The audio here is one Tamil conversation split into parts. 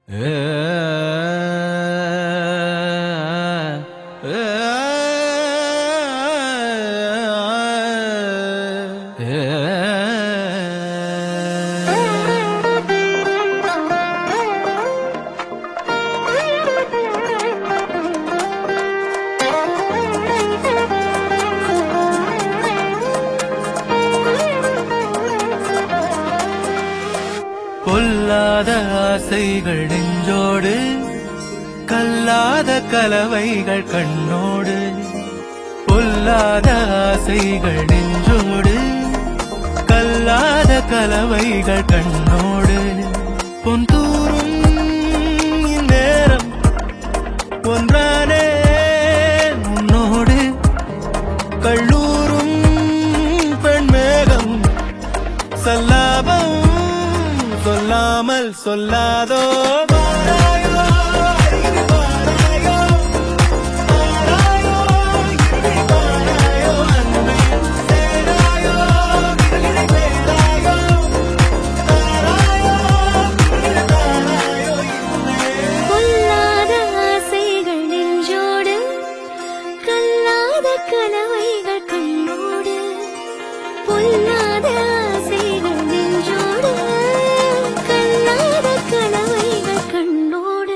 பொல்லாத ஆசைகள் நெஞ்சோடு கல்லாத கலவைகள் கண்ணோடு பொல்லாத ஆசைகள் நெஞ்சோடு கல்லாத கலவைகள் கண்ணோடு பொன் தூரும் இந்நேரம் ஒன்றானே உன்னோடு கள்ளூரும் பெண்மேகம் சல்லாபம் சொல்லாமல் சொல்லாதோ வாராயோ, அருகில் வாராயோ, வாராயோ, இருளில் வாராயோ, அன்பே சேராயோ, விரலிடை சேராயோ, தாராயோ, விரலிடை தாராயோ, இன்பே. பொல்லாத ஆசைகள் நெஞ்சோடு கல்லாத கனவைகள் கண்ணோடு பொல்லாத ஆசைகள் நெஞ்சோடு கல்லாத கனவைகள் கண்ணோடு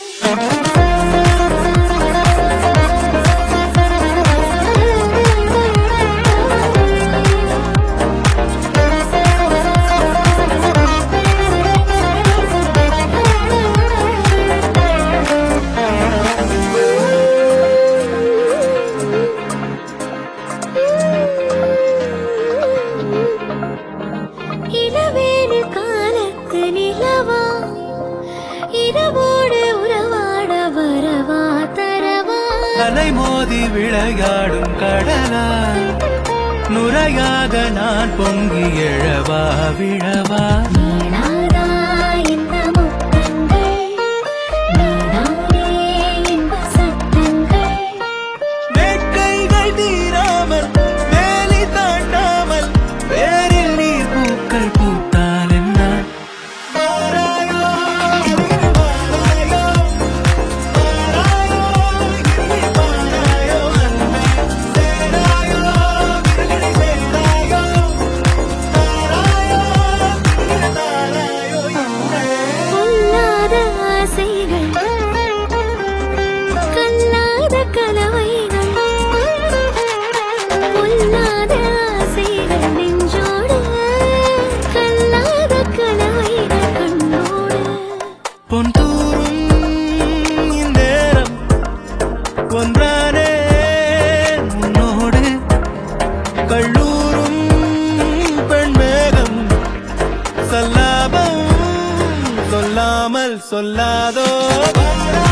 இளவேறு காலத்து நிலவா இரவோடு உறவாட வரவா தரவா அலை மோதி விளையாடும் கடலா நுரையாக நான் பொங்கி எழவா விழவா நீளாதா இந்த முத்தங்கள் நீதானே இன்ப சத்தங்கள் வேட்கைகள் தீராமல் வேலி தாண்டாமல் வேரில் நீர் பூக்கள் பூத்தால் என்ன வாராயோ, அருகில் வாராயோ, வாராயோ, இருளில் வாராயோ, அன்பே சேராயோ, விரலிடை சேராயோ, தாராயோ, விரலிடை தாராயோ, இன்பே. பொல்லாத ஆசைகள் கல்லாத கனவைகள் பொல்லாத ஆசைகள் நெஞ்சோடு கல்லாத கனவைகள் கண்ணோடு பொன் தூரும் இந்நேரம் ஒன்றானே உன்னோடு கள்ளூரும் பெண்மேகம் சல்லாபம் சொல்லாமல் சொல்லாதோ வாராயோ,